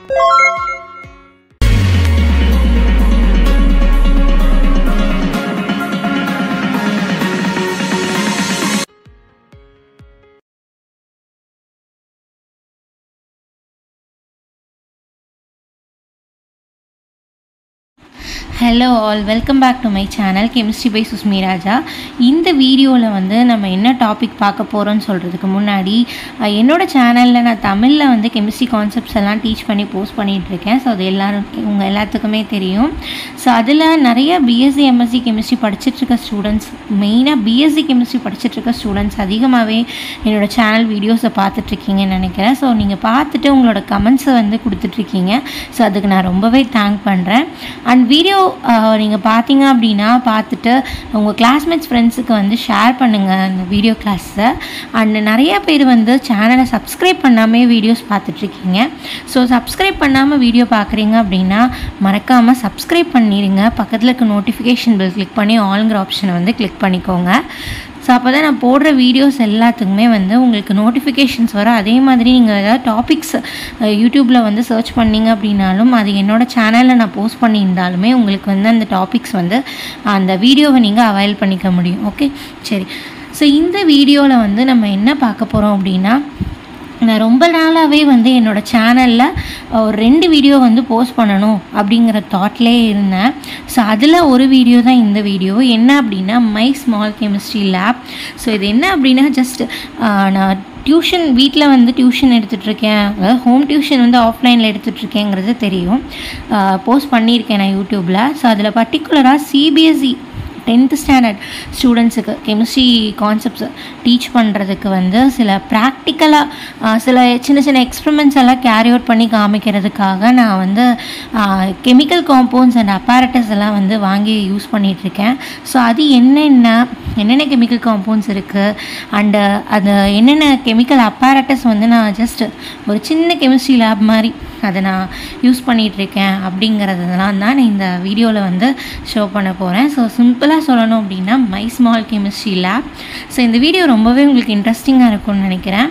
hello all welcome back to my channel chemistry by Susmi Raja இந்த வீடியோவில் வந்து நம்ம என்ன டாபிக் பார்க்க போகிறோம்னு சொல்கிறதுக்கு முன்னாடி அஹ், என்னோட சேனலில் நான் தமிழில் வந்து கெமிஸ்ட்ரி கான்செப்ட்ஸ் எல்லாம் டீச் பண்ணி போஸ்ட் பண்ணிகிட்ருக்கேன் ஸோ அது எல்லாரும் உங்கள் எல்லாத்துக்குமே தெரியும் ஸோ அதில் நிறைய பிஎஸ்சி எம்எஸ்சி கெமிஸ்ட்ரி படிச்சிட்ருக்க ஸ்டூடெண்ட்ஸ் மெயினாக பிஎஸ்சி கெமிஸ்ட்ரி படிச்சிட்ருக்க ஸ்டூடெண்ட்ஸ் அதிகமாகவே என்னோட சேனல் வீடியோஸை பார்த்துட்ருக்கீங்கன்னு நினைக்கிறேன் ஸோ நீங்கள் பார்த்துட்டு உங்களோட கமெண்ட்ஸை வந்து கொடுத்துட்ருக்கீங்க ஸோ அதுக்கு நான் ரொம்பவே தேங்க் பண்ணுறேன் அண்ட் வீடியோ நீங்கள் பார்த்தீங்க அப்படின்னா பார்த்துட்டு உங்கள் கிளாஸ்மேட்ஸ் ஃப்ரெண்ட்ஸுக்கு வந்து ஷேர் பண்ணுங்கள் அந்த வீடியோ கிளாஸை அண்ட் நிறைய பேர் வந்து சேனலை சப்ஸ்கிரைப் பண்ணாமே வீடியோஸ் பார்த்துட்ருக்கீங்க ஸோ சப்ஸ்கிரைப் பண்ணாமல் வீடியோ பார்க்குறீங்க அப்படின்னா மறக்காமல் சப்ஸ்கிரைப் பண்ணிடுங்க பக்கத்தில் இருக்க நோட்டிஃபிகேஷன் பில் கிளிக் பண்ணி ஆளுங்கிற ஆப்ஷனை வந்து கிளிக் பண்ணிக்கோங்க ஸோ அப்போ தான் நான் போடுற வீடியோஸ் எல்லாத்துக்குமே வந்து உங்களுக்கு நோட்டிஃபிகேஷன்ஸ் வரும் அதே மாதிரி நீங்கள் ஏதாவது டாபிக்ஸ் யூடியூப்பில் வந்து சர்ச் பண்ணீங்க அப்படின்னாலும் அது என்னோடய சேனலில் நான் போஸ்ட் பண்ணியிருந்தாலுமே உங்களுக்கு வந்து அந்த டாபிக்ஸ் வந்து அந்த வீடியோவை நீங்கள் அவைல் பண்ணிக்க முடியும் ஓகே சரி ஸோ இந்த வீடியோவில் வந்து நம்ம என்ன பார்க்க போகிறோம் அப்படின்னா நான் ரொம்ப நாளாகவே வந்து என்னோடய சேனலில் ஒரு ரெண்டு வீடியோ வந்து போஸ்ட் பண்ணணும் அப்படிங்கிற தாட்லேயே இருந்தேன் ஸோ அதில் ஒரு வீடியோ தான் இந்த வீடியோ என்ன அப்படின்னா my small chemistry lab so இது என்ன அப்படின்னா ஜஸ்ட் நான் டியூஷன் வீட்டில் வந்து டியூஷன் எடுத்துகிட்ருக்கேன் அதாவது ஹோம் டியூஷன் வந்து ஆஃப்லைனில் எடுத்துகிட்ருக்கேங்கிறது தெரியும் போஸ்ட் பண்ணியிருக்கேன் நான் யூடியூப்பில் ஸோ அதில் பர்டிகுலராக சிபிஎஸ்சி டென்த்து ஸ்டாண்டர்ட் ஸ்டூடெண்ட்ஸுக்கு கெமிஸ்ட்ரி கான்செப்ட்ஸ் டீச் பண்ணுறதுக்கு வந்து சில ப்ராக்டிக்கலாக சில சின்ன சின்ன எக்ஸ்பெரிமெண்ட்ஸ் எல்லாம் கேரி அவுட் பண்ணி காமிக்கிறதுக்காக நான் வந்து கெமிக்கல் காம்பவுண்ட்ஸ் அண்ட் அப்பாரட்டஸ் எல்லாம் வந்து வாங்கி யூஸ் பண்ணிகிட்ருக்கேன் ஸோ அது என்னென்ன என்னென்ன கெமிக்கல் காம்பவுண்ட்ஸ் இருக்குது அண்டு அது என்னென்ன கெமிக்கல் அப்பாரட்டஸ் வந்து நான் ஜஸ்ட் ஒரு சின்ன கெமிஸ்ட்ரி லேப் மாதிரி அதை நான் யூஸ் பண்ணிகிட்ருக்கேன் அப்படிங்கிறதெல்லாம் தான் நான் இந்த வீடியோவில் வந்து ஷோ பண்ண போகிறேன் ஸோ சிம்பிளாக சொல்லணும் அப்படின்னா my small chemistry lab so இந்த வீடியோ ரொம்பவே உங்களுக்கு இன்ட்ரெஸ்டிங்காக இருக்கும்னு நினைக்கிறேன்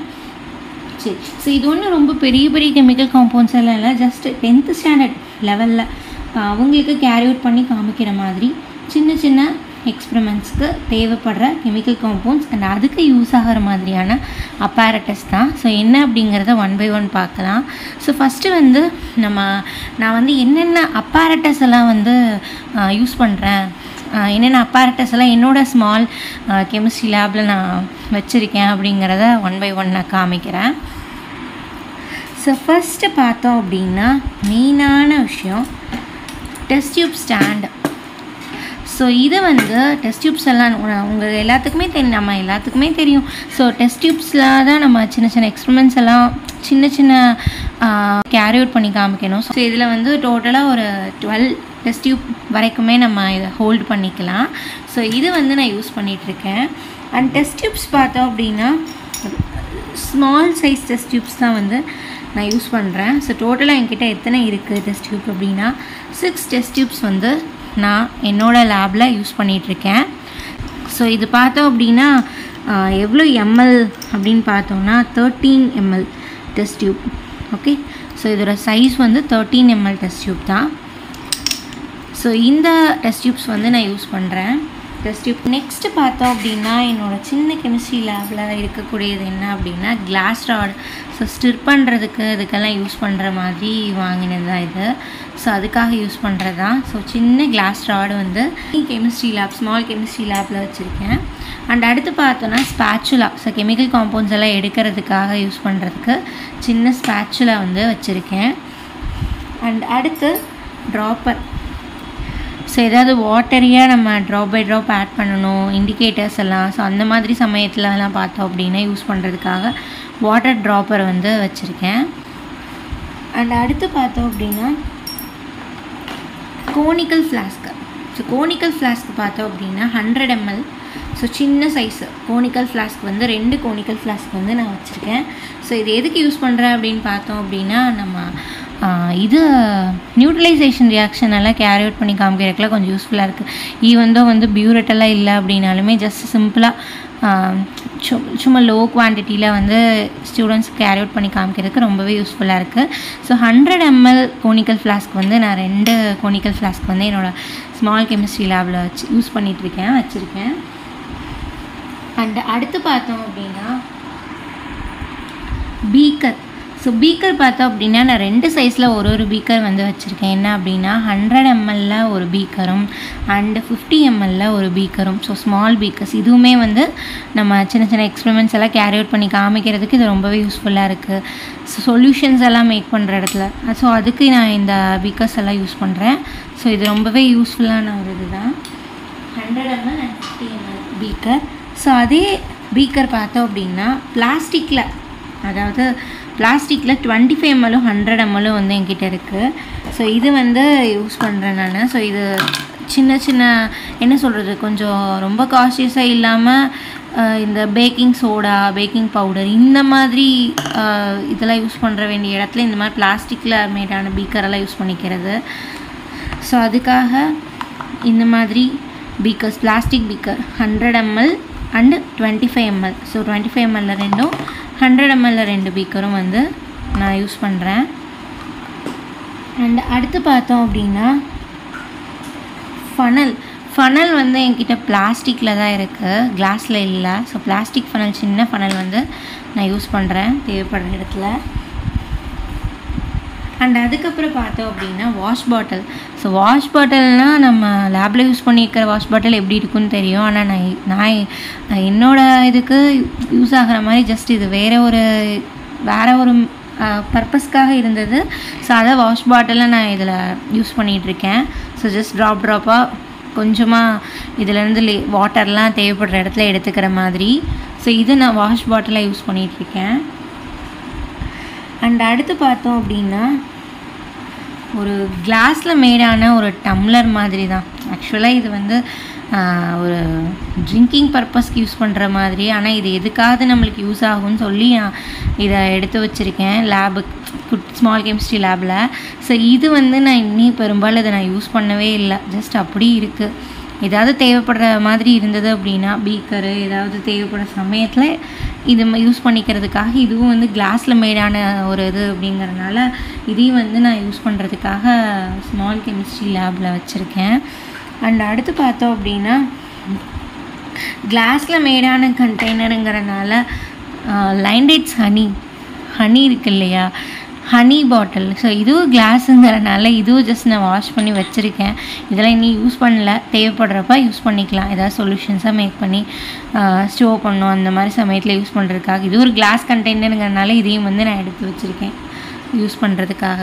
சரி ஸோ இது ஒன்றும் ரொம்ப பெரிய பெரிய கெமிக்கல் காம்பவுண்ட்ஸ் எல்லாம் இல்லை ஜஸ்ட் டென்த்து ஸ்டாண்டர்ட் லெவலில் அவங்களுக்கு கேரி அவுட் பண்ணி காமிக்கிற மாதிரி சின்ன சின்ன எக்ஸ்பெரிமெண்ட்ஸ்க்கு தேவைப்படுற கெமிக்கல் காம்பவுண்ட்ஸ் அண்ட் அதுக்கு யூஸ் ஆகிற மாதிரியான அப்பாரட்டஸ் தான் ஸோ என்ன அப்படிங்கிறத ஒன் பை ஒன் பார்க்கலாம் ஸோ ஃபஸ்ட்டு வந்து நம்ம நான் வந்து என்னென்ன அப்பாரட்டஸ் எல்லாம் வந்து யூஸ் பண்ணுறேன் என்னென்ன அப்பாரட்டஸ் எல்லாம் என்னோடய ஸ்மால் கெமிஸ்ட்ரி லேபில் நான் வச்சுருக்கேன் அப்படிங்கிறத ஒன் பை ஒன் நான் காமிக்கிறேன் ஸோ ஃபஸ்ட்டு பார்த்தோம் அப்படின்னா மெயினான விஷயம் டெஸ்ட் டியூப் ஸ்டாண்டு ஸோ இது வந்து டெஸ்ட் டியூப்ஸ் எல்லாம் உங்கள் எல்லாத்துக்குமே தெரியும் நம்ம எல்லாத்துக்குமே தெரியும் ஸோ டெஸ்ட் டியூப்ஸில் தான் நம்ம சின்ன சின்ன எக்ஸ்பெரிமெண்ட்ஸ் எல்லாம் சின்ன சின்ன கேரி அவுட் பண்ணி காமிக்கணும் ஸோ இதில் வந்து டோட்டலாக ஒரு டுவெல் டெஸ்ட் டியூப் வரைக்குமே நம்ம இதை ஹோல்ட் பண்ணிக்கலாம் ஸோ இது வந்து நான் யூஸ் பண்ணிகிட்ருக்கேன் அண்ட் டெஸ்ட் டியூப்ஸ் பார்த்தோம் அப்படின்னா ஸ்மால் சைஸ் டெஸ்ட் டியூப்ஸ் தான் வந்து நான் யூஸ் பண்ணுறேன் ஸோ டோட்டலாக என்கிட்ட எத்தனை இருக்குது டெஸ்ட் டியூப் அப்படின்னா சிக்ஸ் டெஸ்ட் டியூப்ஸ் வந்து நான் என்னோடய லேபில் யூஸ் பண்ணிகிட்ருக்கேன் ஸோ இது பார்த்தோம் அப்படின்னா எவ்வளோ எம்எல் அப்படின்னு பார்த்தோம்னா thirteen ml test tube okay so இதோட சைஸ் வந்து தேர்ட்டீன் எம்எல் டெஸ்ட் டியூப் தான் ஸோ இந்த டெஸ்ட் டியூப்ஸ் வந்து நான் யூஸ் பண்ணுறேன் டெஸ்ட் டியூப் நெக்ஸ்ட்டு பார்த்தோம் அப்படின்னா என்னோடய சின்ன கெமிஸ்ட்ரி லேபில் இருக்கக்கூடியது என்ன அப்படின்னா கிளாஸ் ராட் ஸோ ஸ்டிர் பண்ணுறதுக்கு இதுக்கெல்லாம் யூஸ் பண்ணுற மாதிரி வாங்கினது தான் இது ஸோ அதுக்காக யூஸ் பண்ணுறது தான் ஸோ சின்ன கிளாஸ் ராடு வந்து கெமிஸ்ட்ரி லேப் ஸ்மால் கெமிஸ்ட்ரி லேபில் வச்சுருக்கேன் அண்ட் அடுத்து பார்த்தோன்னா ஸ்பேச்சுலா ஸோ கெமிக்கல் காம்பவுண்ட்ஸ் எல்லாம் எடுக்கிறதுக்காக யூஸ் பண்ணுறதுக்கு சின்ன ஸ்பேச்சுலா வந்து வச்சுருக்கேன் அண்ட் அடுத்து ட்ராப்பர் ஸோ ஏதாவது வாட்டரியாக நம்ம ட்ராப் பை ட்ராப் ஆட் பண்ணணும் இண்டிகேட்டர்ஸ் எல்லாம் ஸோ அந்த மாதிரி சமயத்துலலாம் பார்த்தோம் அப்படின்னா யூஸ் பண்ணுறதுக்காக வாட்டர் ட்ராப்பர் வந்து வச்சுருக்கேன் அண்ட் அடுத்து பார்த்தோம் அப்படின்னா conical flask so conical flask பார்த்தோம் அப்படின்னா ஹண்ட்ரட் எம்எல் ஸோ சின்ன சைஸு கோனிக்கல் ஃப்ளாஸ்க் வந்து ரெண்டு கோனிக்கல் ஃப்ளாஸ்க் வந்து நான் வச்சுருக்கேன் ஸோ இது எதுக்கு யூஸ் பண்ணுறேன் அப்படின்னு பார்த்தோம் அப்படின்னா நம்ம இது நியூட்ரலைசேஷன் ரியாக்ஷன் எல்லாம் கேரி அவுட் பண்ணி காமிக்கிறதுக்குலாம் கொஞ்சம் யூஸ்ஃபுல்லாக இருக்குது ஈவன் தான் வந்து பியூரெட்டெல்லாம் இல்லை அப்படின்னாலுமே ஜஸ்ட் சிம்பிளாக சு சும்மா லோ குவான்டிட்டியில் வந்து ஸ்டூடெண்ட்ஸ் கேரி அவுட் பண்ணி காமிக்கிறதுக்கு ரொம்பவே யூஸ்ஃபுல்லாக இருக்குது so hundred ml conical flask வந்து நான் ரெண்டு கோனிக்கல் ஃப்ளாஸ்க் வந்து என்னோடய ஸ்மால் கெமிஸ்ட்ரி லேபில் வச்சு யூஸ் பண்ணிகிட்ருக்கேன் வச்சுருக்கேன் அண்ட் அடுத்து பார்த்தோம் அப்படின்னா பீக்கர் ஸோ பீக்கர் பார்த்தோம் அப்படின்னா நான் ரெண்டு சைஸில் ஒரு ஒரு பீக்கர் வந்து வச்சுருக்கேன் என்ன அப்படின்னா ஹண்ட்ரட் எம்எல்ல ஒரு பீக்கரும் அண்டு ஃபிஃப்டி எம்எல்ல ஒரு பீக்கரும் ஸோ ஸ்மால் பீக்கர்ஸ் இதுவுமே வந்து நம்ம சின்ன சின்ன எக்ஸ்பெரிமெண்ட்ஸ் எல்லாம் கேரி அவுட் பண்ணி காமிக்கிறதுக்கு இது ரொம்பவே யூஸ்ஃபுல்லாக இருக்குது ஸோ சொல்யூஷன்ஸ் எல்லாம் மேக் பண்ணுற இடத்துல ஸோ அதுக்கு நான் இந்த பீக்கர்ஸ் எல்லாம் யூஸ் பண்ணுறேன் ஸோ இது ரொம்பவே யூஸ்ஃபுல்லான ஒரு இதுதான் hundred ml and fifty ml beaker so அதே பீக்கர் பார்த்தோம் அப்படின்னா பிளாஸ்டிக்கில் அதாவது பிளாஸ்டிக்கில் டுவெண்ட்டி ஃபைவ் எம்எல்லும் ஹண்ட்ரட் எம்எல்லும் வந்து என்கிட்ட இருக்குது ஸோ இது வந்து யூஸ் பண்ணுறேன் நான் ஸோ இது சின்ன சின்ன என்ன சொல்கிறது கொஞ்சம் ரொம்ப காஷியஸாக இல்லாமல் இந்த பேக்கிங் சோடா பேக்கிங் பவுடர் இந்த மாதிரி இதெல்லாம் யூஸ் பண்ணுற வேண்டிய இடத்துல இந்த மாதிரி பிளாஸ்டிக்கில் மேடான பீக்கரெல்லாம் யூஸ் பண்ணிக்கிறது ஸோ அதுக்காக இந்த மாதிரி beakers plastic beaker hundred ml and twenty five ml so twenty five எம்எல்ல ரெண்டும் ஹண்ட்ரட் எம்எல்ல ரெண்டு பீக்கரும் வந்து நான் யூஸ் பண்ணுறேன் அண்ட் அடுத்து பார்த்தோம் அப்படின்னா ஃபனல் ஃபனல் வந்து என்கிட்ட பிளாஸ்டிக்கில் தான் இருக்குது கிளாஸில் இல்லை ஸோ பிளாஸ்டிக் ஃபனல் சின்ன ஃபனல் வந்து நான் யூஸ் பண்ணுறேன் தேவைப்படுற இடத்துல அண்ட் அதுக்கப்புறம் பார்த்தோம் அப்படின்னா வாஷ் பாட்டில் ஸோ வாஷ் பாட்டில்னால் நம்ம லேபில் யூஸ் பண்ணியிருக்கிற வாஷ் பாட்டில் எப்படி இருக்குன்னு தெரியும் ஆனால் நான் நான் என்னோடய இதுக்கு யூஸ் ஆகிற மாதிரி ஜஸ்ட் இது வேறு ஒரு வேறு ஒரு பர்பஸ்க்காக இருந்தது ஸோ அதை வாஷ் பாட்டிலை நான் இதில் யூஸ் பண்ணிகிட்ருக்கேன் ஸோ ஜஸ்ட் ட்ராப் ட்ராப்பாக கொஞ்சமாக இதிலேருந்து லே வாட்டர்லாம் தேவைப்படுற இடத்துல எடுத்துக்கிற மாதிரி ஸோ இது நான் வாஷ் பாட்டிலாக யூஸ் பண்ணிகிட்ருக்கேன் அண்ட் அடுத்து பார்த்தோம் அப்படின்னா ஒரு கிளாஸில் மேடான ஒரு டம்ளர் மாதிரி தான் ஆக்சுவலாக இது வந்து ஒரு ட்ரிங்கிங் பர்பஸ்க்கு யூஸ் பண்ணுற மாதிரி ஆனால் இது எதுக்காவது நம்மளுக்கு யூஸ் ஆகும்னு சொல்லி நான் இதை எடுத்து வச்சுருக்கேன் லேபு குட் ஸ்மால் கெமிஸ்ட்ரி லேபில் ஸோ இது வந்து நான் இன்னி பெரும்பாலும் இதை நான் யூஸ் பண்ணவே இல்லை ஜஸ்ட் அப்படி இருக்குது ஏதாவது தேவைப்படுற மாதிரி இருந்தது அப்படின்னா பீக்கரு ஏதாவது தேவைப்படுற சமயத்தில் இது யூஸ் பண்ணிக்கிறதுக்காக இதுவும் வந்து கிளாஸில் மேடான ஒரு இது அப்படிங்கிறனால இதையும் வந்து நான் யூஸ் பண்ணுறதுக்காக ஸ்மால் கெமிஸ்ட்ரி லேபில் வச்சுருக்கேன் அண்ட் அடுத்து பார்த்தோம் அப்படின்னா கிளாஸில் மேடான கண்டெய்னருங்கிறனால லைன்டேட்ஸ் ஹனி ஹனி இருக்கு இல்லையா ஹனி பாட்டில் ஸோ இதுவும் கிளாஸுங்கிறனால இதுவும் ஜஸ்ட் நான் வாஷ் பண்ணி வச்சுருக்கேன் இதெல்லாம் இன்னும் யூஸ் பண்ணல தேவைப்படுறப்ப யூஸ் பண்ணிக்கலாம் ஏதாவது சொல்யூஷன்ஸாக மேக் பண்ணி ஸ்டோர் பண்ணோம் அந்த மாதிரி சமயத்தில் யூஸ் பண்ணுறதுக்காக இது ஒரு கிளாஸ் கண்டெய்னருங்கிறனால இதையும் வந்து நான் எடுத்து வச்சுருக்கேன் யூஸ் பண்ணுறதுக்காக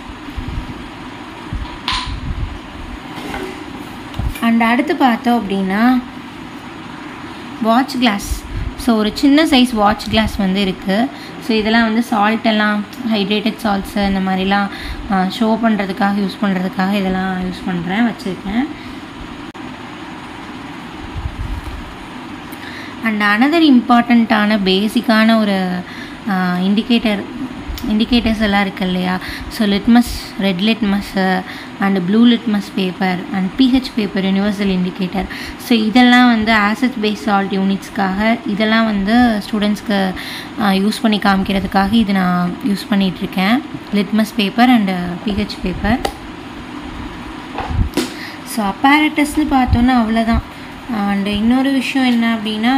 அண்ட் அடுத்து பார்த்தோம் அப்படின்னா வாட்ச் கிளாஸ் ஸோ ஒரு சின்ன சைஸ் வாட்ச் கிளாஸ் வந்து இருக்குது ஸோ இதெல்லாம் வந்து சால்ட் எல்லாம் ஹைட்ரேட்டட் சால்ட்ஸு இந்த மாதிரிலாம் ஷோ பண்ணுறதுக்காக யூஸ் பண்ணுறதுக்காக இதெல்லாம் யூஸ் பண்ணுறேன் வச்சுருக்கேன் அண்ட் அனதர் இம்பார்ட்டண்ட்டான பேசிக்கான ஒரு இண்டிகேட்டர் இண்டிகேட்டர்ஸ் எல்லாம் இருக்குது இல்லையா so litmus red litmus and blue litmus paper and pH paper universal indicator so இதெல்லாம் வந்து ஆசிட் பேஸ் சால்ட் யூனிட்ஸ்க்காக இதெல்லாம் வந்து ஸ்டூடெண்ட்ஸ்க்கு யூஸ் பண்ணி காமிக்கிறதுக்காக இது நான் யூஸ் பண்ணிகிட்ருக்கேன் litmus paper and pH paper so அப்பாரட்டஸ்னு பார்த்தோன்னா அவ்வளோதான் அண்டு இன்னொரு விஷயம் என்ன அப்படின்னா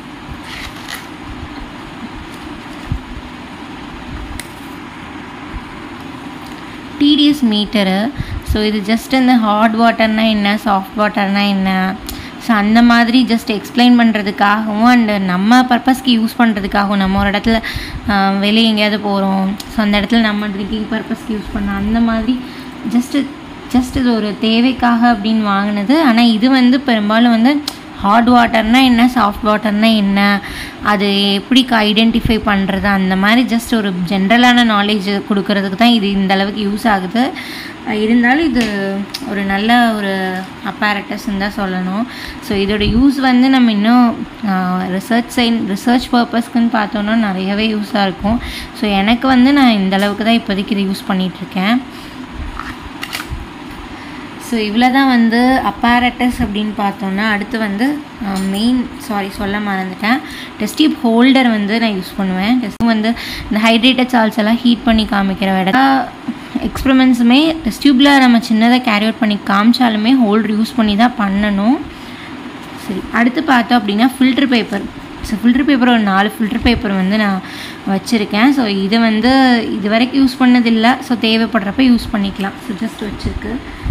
டிடிஎஸ் மீட்டரு ஸோ இது ஜஸ்ட் இந்த ஹாட் வாட்டர்னால் என்ன சாஃப்ட் வாட்டர்னால் என்ன ஸோ அந்த மாதிரி ஜஸ்ட் எக்ஸ்பிளைன் பண்ணுறதுக்காகவும் அண்டு நம்ம பர்பஸ்க்கு யூஸ் பண்ணுறதுக்காகவும் நம்ம ஒரு இடத்துல வெளியே எங்கேயாவது போகிறோம் ஸோ அந்த இடத்துல நம்ம ட்ரிங்கிங் பர்பஸ்க்கு யூஸ் பண்ண அந்த மாதிரி ஜஸ்ட்டு ஜஸ்ட் இது ஒரு தேவைக்காக அப்படின்னு வாங்கினது ஆனால் இது வந்து பெரும்பாலும் வந்து ஹாட் வாட்டர்னால் என்ன சாஃப்ட் வாட்டர்னால் என்ன அது எப்படி ஐடென்டிஃபை பண்ணுறது அந்த மாதிரி ஜஸ்ட் ஒரு ஜென்ரலான நாலேஜ் கொடுக்கறதுக்கு தான் இது இந்த அளவுக்கு யூஸ் ஆகுது இருந்தாலும் இது ஒரு நல்ல ஒரு அப்பாரட்டஸ்ன்னு தான் சொல்லணும் ஸோ இதோட யூஸ் வந்து நம்ம இன்னும் ரிசர்ச் சைன் ரிசர்ச் பர்பஸ்க்குன்னு பார்த்தோன்னா நிறையவே யூஸாக இருக்கும் ஸோ எனக்கு வந்து நான் இந்த அளவுக்கு தான் இப்போதைக்கு இதை யூஸ் பண்ணிகிட்ருக்கேன் ஸோ ஸோ இவ்வளோ தான் வந்து அப்பாரட்டஸ் அப்படின்னு பார்த்தோன்னா அடுத்து வந்து மெயின் சாரி சொல்ல மறந்துட்டேன் டெஸ்ட் டியூப் ஹோல்டர் வந்து நான் யூஸ் பண்ணுவேன் டெஸ்ட் வந்து இந்த ஹைட்ரேட்டட் சால்ஸ் எல்லாம் ஹீட் பண்ணி காமிக்கிற விட எக்ஸ்பெரிமெண்ட்ஸுமே டெஸ்ட் டியூப்பில் நம்ம சின்னதாக கேரி அவுட் பண்ணி காமிச்சாலுமே ஹோல்டர் யூஸ் பண்ணி தான் பண்ணணும் சரி அடுத்து பார்த்தோம் அப்படின்னா filter paper so filter paper ஒரு நாலு ஃபில்ட்ரு பேப்பர் வந்து நான் வச்சுருக்கேன் ஸோ இது வந்து இது வரைக்கும் யூஸ் பண்ணதில்லை ஸோ தேவைப்படுறப்ப யூஸ் பண்ணிக்கலாம் ஸோ ஜஸ்ட் வச்சுருக்கு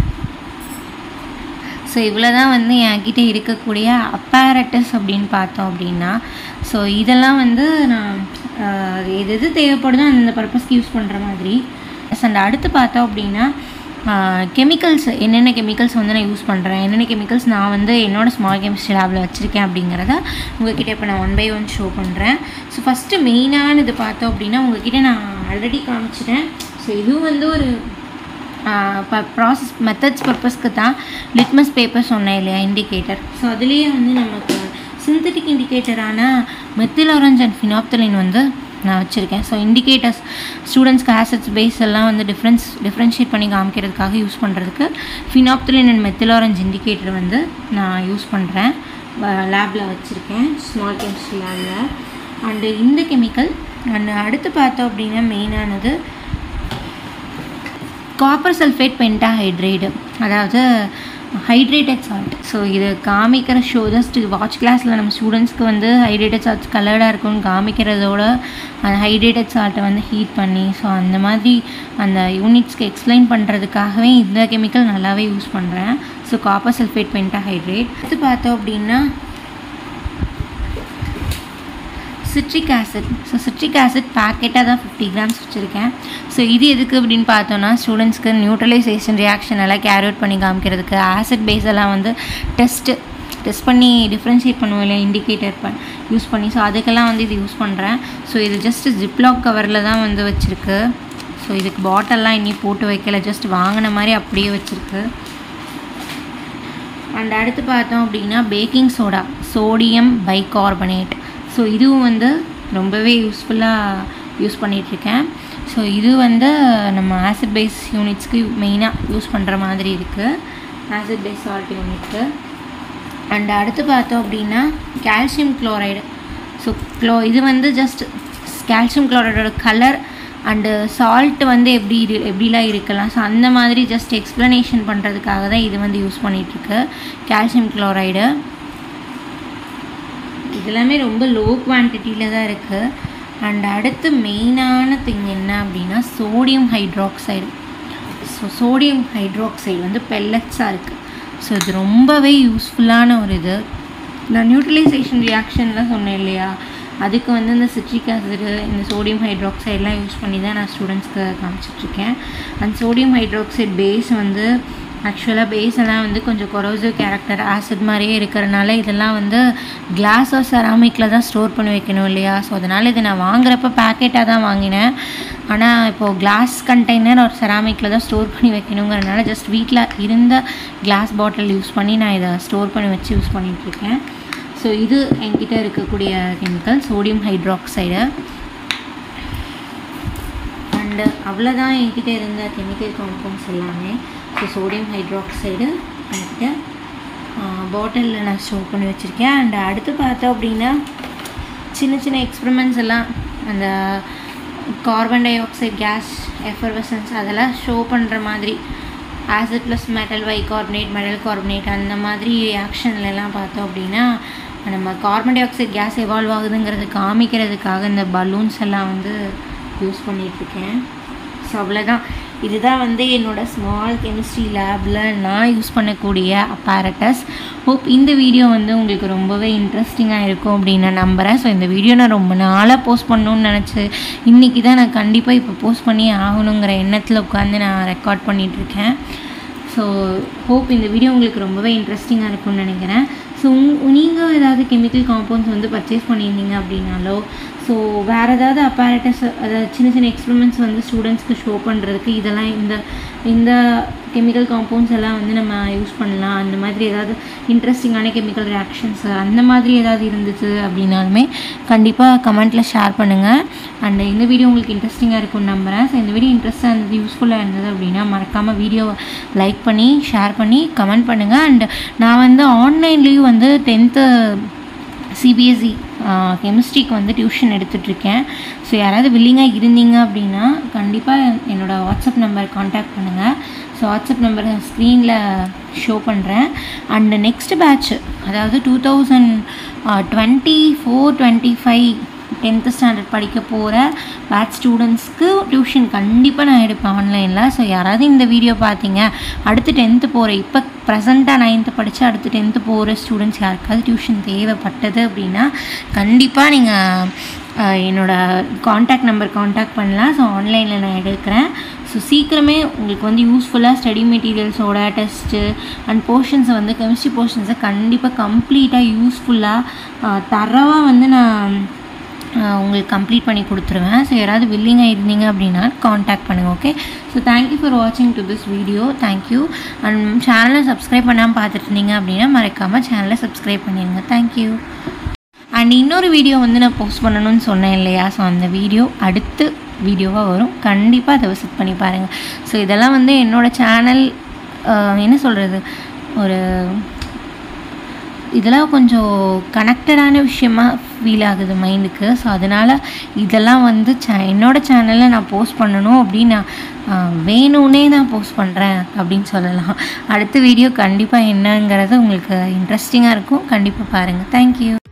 ஸோ இவ்வளோ தான் வந்து என்கிட்ட இருக்கக்கூடிய அப்பாரட்டஸ் அப்படின்னு பார்த்தோம் அப்படின்னா ஸோ இதெல்லாம் வந்து நான் ஆஹ், எது எது தேவைப்படுதோ அந்த பர்பஸ்க்கு யூஸ் பண்ணுற மாதிரி அண்ட் அடுத்து பார்த்தோம் அப்படின்னா கெமிக்கல்ஸ் என்னென்ன கெமிக்கல்ஸ் வந்து நான் யூஸ் பண்ணுறேன் என்னென்ன கெமிக்கல்ஸ் நான் வந்து என்னோட ஸ்மால் கெமிஸ்ட்ரி லேபில் வச்சுருக்கேன் அப்படிங்கிறத உங்ககிட்ட இப்போ நான் ஒன் பை ஒன் ஷோ பண்ணுறேன் ஸோ ஃபஸ்ட்டு மெயினான இது பார்த்தோம் அப்படின்னா உங்ககிட்ட நான் ஆல்ரெடி காமிச்சிட்டேன் ஸோ இதுவும் வந்து ஒரு ப்ராசஸ் மெத்தட்ஸ் பர்பஸ்க்கு தான் லிட்மஸ் பேப்பர் சொன்னேன் இல்லையா இண்டிகேட்டர் ஸோ அதுலேயே வந்து நமக்கு சிந்தட்டிக் இண்டிகேட்டரான மெத்தில் ஆரஞ்ச் அண்ட் ஃபினாப்தலின் வந்து நான் வச்சுருக்கேன் ஸோ இண்டிகேட்டர்ஸ் ஸ்டூடெண்ட்ஸ்க்கு ஆசட்ஸ் பேஸ் எல்லாம் வந்து டிஃப்ரென்ஸ் டிஃப்ரென்ஷியேட் பண்ணி காமிக்கிறதுக்காக யூஸ் பண்ணுறதுக்கு phenolphthalein and methyl orange indicator வந்து நான் யூஸ் பண்ணுறேன் லேபில் வச்சுருக்கேன் ஸ்மால் கெமிஸ்ட்ரி லேபில் அண்டு இந்த கெமிக்கல் அண்ட் அடுத்து பார்த்தோம் அப்படின்னா மெயினானது காப்பர் சல்ஃபேட் பென்டாஹைட்ரேடு அதாவது ஹைட்ரேட்டட் சால்ட் ஸோ இது காமிக்கிற ஷோ ஜஸ்ட் வாட்ச் கிளாஸில் நம்ம ஸ்டூடெண்ட்ஸ்க்கு வந்து ஹைட்ரேட்டட் சால்ட்ஸ் கலர்டாக இருக்கும்னு காமிக்கிறதோட அந்த ஹைட்ரேட்டட் சால்ட்டை வந்து ஹீட் பண்ணி ஸோ அந்த மாதிரி அந்த யூனிட்ஸ்க்கு எக்ஸ்பிளைன் பண்ணுறதுக்காகவே இந்த கெமிக்கல் நல்லாவே யூஸ் பண்ணுறேன் ஸோ காப்பர் சல்ஃபேட் பென்டாஹைட்ரேட் அடுத்து பார்த்தோம் அப்படின்னா citric acid so citric acid பேக்கெட்டாக தான் ஃபிஃப்டி கிராம்ஸ் வச்சுருக்கேன் ஸோ இது எதுக்கு அப்படின்னு பார்த்தோன்னா ஸ்டூடெண்ட்ஸ்க்கு நியூட்ரலைசேஷன் ரியாக்ஷன் எல்லாம் கேரி அவுட் பண்ணி காமிக்கிறதுக்கு ஆசிட் பேஸ் எல்லாம் வந்து டெஸ்ட்டு டெஸ்ட் பண்ணி டிஃப்ரென்ஷியேட் பண்ணுவோம் இல்லை இண்டிகேட்டர் ப யூஸ் பண்ணி ஸோ அதுக்கெல்லாம் வந்து இது யூஸ் பண்ணுறேன் ஸோ இது ஜஸ்ட் ஜிப்லாக் கவரில் தான் வந்து வச்சுருக்கு ஸோ இதுக்கு பாட்டல்லாம் இன்னி போட்டு வைக்கல ஜஸ்ட் வாங்கின மாதிரி அப்படியே வச்சுருக்கு அண்ட் அடுத்து பார்த்தோம் அப்படின்னா baking soda sodium bicarbonate so இதுவும் வந்து ரொம்பவே யூஸ்ஃபுல்லாக யூஸ் பண்ணிகிட்ருக்கேன் ஸோ இது வந்து நம்ம ஆசிட் பேஸ் யூனிட்ஸ்க்கு மெயினாக யூஸ் பண்ணுற மாதிரி இருக்குது ஆசிட் பேஸ் சால்ட் யூனிட்க்கு அண்ட் அடுத்து பார்த்தோம் அப்படின்னா கால்சியம் குளோரைடு ஸோ க்ளோ இது வந்து ஜஸ்ட் கால்சியம் குளோரைடோட கலர் அண்டு சால்ட் வந்து எப்படி இரு எப்படிலாம் இருக்கலாம் ஸோ அந்த மாதிரி ஜஸ்ட் எக்ஸ்ப்ளனேஷன் பண்ணுறதுக்காக தான் இது வந்து யூஸ் பண்ணிகிட்ருக்கு கால்சியம் குளோரைடு இதெல்லாமே ரொம்ப லோ குவான்டிட்டியில் தான் இருக்குது அண்ட் அடுத்து மெயினான திங் என்ன அப்படின்னா sodium hydroxide so sodium hydroxide வந்து பெல்லட்ஸாக இருக்குது ஸோ இது ரொம்பவே யூஸ்ஃபுல்லான ஒரு இது நான் நியூட்ரலைசேஷன் ரியாக்ஷன்லாம் சொன்னேன் இல்லையா அதுக்கு வந்து இந்த சிட்ரிக் ஆசிடு இந்த சோடியம் ஹைட்ராக்சைட்லாம் யூஸ் பண்ணி தான் நான் ஸ்டூடெண்ட்ஸ்க்கு காமிச்சிட்ருக்கேன் அண்ட் சோடியம் ஹைட்ராக்சைட் பேஸ் வந்து ஆக்சுவலாக பேஸ் எல்லாம் வந்து கொஞ்சம் கொரோசிவ் கேரக்டர் ஆசிட் மாதிரியே இருக்கிறனால இதெல்லாம் வந்து கிளாஸ் ஆர் செராமிக்கில் தான் ஸ்டோர் பண்ணி வைக்கணும் இல்லையா ஸோ அதனால் இது நான் வாங்குறப்ப பேக்கெட்டாக தான் வாங்கினேன் ஆனால் இப்போது கிளாஸ் கண்டெய்னர் ஒரு செராமிக்கில் தான் ஸ்டோர் பண்ணி வைக்கணுங்கிறனால ஜஸ்ட் வீட்டில் இருந்த கிளாஸ் பாட்டில் யூஸ் பண்ணி நான் இதை ஸ்டோர் பண்ணி வச்சு யூஸ் பண்ணிகிட்ருக்கேன் ஸோ இது என்கிட்ட இருக்கக்கூடிய கெமிக்கல் சோடியம் ஹைட்ராக்சைடு அண்டு அவ்வளோதான் என்கிட்ட இருந்த கெமிக்கல் காம்பவுண்ட்ஸ் எல்லாமே ஸோ சோடியம் ஹைட்ராக்சைடு என்கிட்ட பாட்டிலில் நான் ஸ்டோர் பண்ணி வச்சுருக்கேன் அண்ட் அடுத்து பார்த்தோம் அப்படின்னா சின்ன சின்ன எக்ஸ்பெரிமெண்ட்ஸ் எல்லாம் அந்த carbon dioxide gas effervescence அதெல்லாம் ஷோ பண்ணுற மாதிரி acid plus metal bicarbonate metal carbonate அந்த மாதிரி ரியாக்ஷன்லலாம் பார்த்தோம் அப்படின்னா நம்ம carbon dioxide gas evolve ஆகுதுங்கிறது காமிக்கிறதுக்காக இந்த பலூன்ஸ் எல்லாம் வந்து யூஸ் பண்ணிகிட்ருக்கேன் ஸோ அவ்வளோதான் இதுதான் வந்து என்னோடய ஸ்மால் கெமிஸ்ட்ரி லேபில் நான் யூஸ் பண்ணக்கூடிய அப்பாரட்டஸ் ஹோப் இந்த வீடியோ வந்து உங்களுக்கு ரொம்பவே இன்ட்ரெஸ்டிங்காக இருக்கும் அப்படின்னு நான் நம்புகிறேன் ஸோ இந்த வீடியோ நான் ரொம்ப நாளாக போஸ்ட் பண்ணணும்னு நினச்சி இன்றைக்கி தான் நான் கண்டிப்பாக இப்போ போஸ்ட் பண்ணி ஆகணுங்கிற எண்ணத்தில் உட்காந்து நான் ரெக்கார்ட் பண்ணிகிட்ருக்கேன் ஸோ ஹோப் இந்த வீடியோ உங்களுக்கு ரொம்பவே இன்ட்ரெஸ்டிங்காக இருக்கும்னு நினைக்கிறேன் ஸோ உங் நீங்கள் ஏதாவது கெமிக்கல் காம்பவுண்ட்ஸ் வந்து பர்ச்சேஸ் பண்ணியிருந்தீங்க அப்படின்னாலோ ஸோ வேறு ஏதாவது அப்பாரட்டஸ் அதாவது சின்ன சின்ன எக்ஸ்பெரிமெண்ட்ஸ் வந்து ஸ்டூடெண்ட்ஸ்க்கு ஷோ பண்ணுறதுக்கு இதெல்லாம் இந்த இந்த கெமிக்கல் காம்பவுண்ட்ஸ் எல்லாம் வந்து நம்ம யூஸ் பண்ணலாம் அந்த மாதிரி ஏதாவது இன்ட்ரெஸ்டிங்கான கெமிக்கல் ரியாக்ஷன்ஸ் அந்த மாதிரி ஏதாவது இருந்துச்சு அப்படின்னாலுமே கண்டிப்பாக கமெண்ட்டில் ஷேர் பண்ணுங்கள் அண்ட் இந்த வீடியோ உங்களுக்கு இன்ட்ரெஸ்டிங்காக இருக்கும்னு நம்புகிறேன் ஸோ இந்த வீடியோ இன்ட்ரெஸ்ட்டாக இருந்தது யூஸ்ஃபுல்லாக இருந்தது அப்படின்னா மறக்காமல் வீடியோவை லைக் பண்ணி ஷேர் பண்ணி கமெண்ட் பண்ணுங்கள் அண்ட் நான் வந்து ஆன்லைன்லேயும் வந்து டென்த்து சிபிஎஸ்சி கெமிஸ்ட்ரிக்கு வந்து டியூஷன் எடுத்துகிட்ருக்கேன் ஸோ யாராவது வில்லிங்காக இருந்தீங்க அப்படின்னா கண்டிப்பாக என்னோடய வாட்ஸ்அப் நம்பர் காண்டாக்ட் பண்ணுங்கள் ஸோ வாட்ஸ்அப் நம்பர் ஸ்க்ரீனில் ஷோ பண்ணுறேன் அண்டு நெக்ஸ்ட் பேட்ச் அதாவது two thousand twenty four twenty five tenth standard படிக்க போகிற பேட்ச் ஸ்டூடெண்ட்ஸ்க்கு டியூஷன் கண்டிப்பாக நான் எடுப்பேன் ஆன்லைனில் ஸோ யாராவது இந்த வீடியோ பார்த்தீங்க அடுத்து டென்த்து போகிற இப்போ ப்ரெசண்ட்டாக நைன்த்து படித்து அடுத்து டென்த்து போகிற ஸ்டூடெண்ட்ஸ் யாருக்காவது டியூஷன் தேவைப்பட்டது அப்படின்னா கண்டிப்பாக நீங்கள் என்னோடய காண்டாக்ட் நம்பர் காண்டாக்ட் பண்ணலாம் ஸோ ஆன்லைனில் நான் எடுக்கிறேன் ஸோ சீக்கிரமே உங்களுக்கு வந்து யூஸ்ஃபுல்லாக ஸ்டடி மெட்டீரியல்ஸோட டெஸ்ட்டு அண்ட் போர்ஷன்ஸை வந்து கெமிஸ்ட்ரி போர்ஷன்ஸை கண்டிப்பாக கம்ப்ளீட்டாக யூஸ்ஃபுல்லாக தரவாக வந்து நான் உங்களுக்கு கம்ப்ளீட் பண்ணி கொடுத்துருவேன் ஸோ யாராவது வில்லிங்காக இருந்தீங்க அப்படின்னா காண்டாக்ட் பண்ணுங்கள் ஓகே ஸோ தேங்க்யூ ஃபார் வாட்சிங் to this video thank you and சேனலை சப்ஸ்கிரைப் பண்ணாமல் பார்த்துட்டு இருந்தீங்க அப்படின்னா மறக்காமல் சேனலை சப்ஸ்கிரைப் பண்ணிடுங்க தேங்க்யூ அண்ட் இன்னொரு வீடியோ வந்து நான் போஸ்ட் பண்ணணும்னு சொன்னேன் இல்லையா ஸோ அந்த வீடியோ அடுத்து வீடியோவாக வரும் கண்டிப்பாக அதை விசிட் பண்ணி பாருங்கள் ஸோ இதெல்லாம் வந்து என்னோடய சேனல் என்ன சொல்கிறது ஒரு இதெல்லாம் கொஞ்சம் கனெக்டடான விஷயமா ஃபீல் ஆகுது மைண்டுக்கு ஸோ அதனால் இதெல்லாம் வந்து சே என்னோடய சேனலில் நான் போஸ்ட் பண்ணணும் அப்படின்னு நான் வேணும்னே நான் போஸ்ட் பண்ணுறேன் அப்படின்னு சொல்லலாம் அடுத்த வீடியோ கண்டிப்பாக என்னங்கிறது உங்களுக்கு இன்ட்ரெஸ்டிங்காக இருக்கும் கண்டிப்பாக பாருங்கள் தேங்க்யூ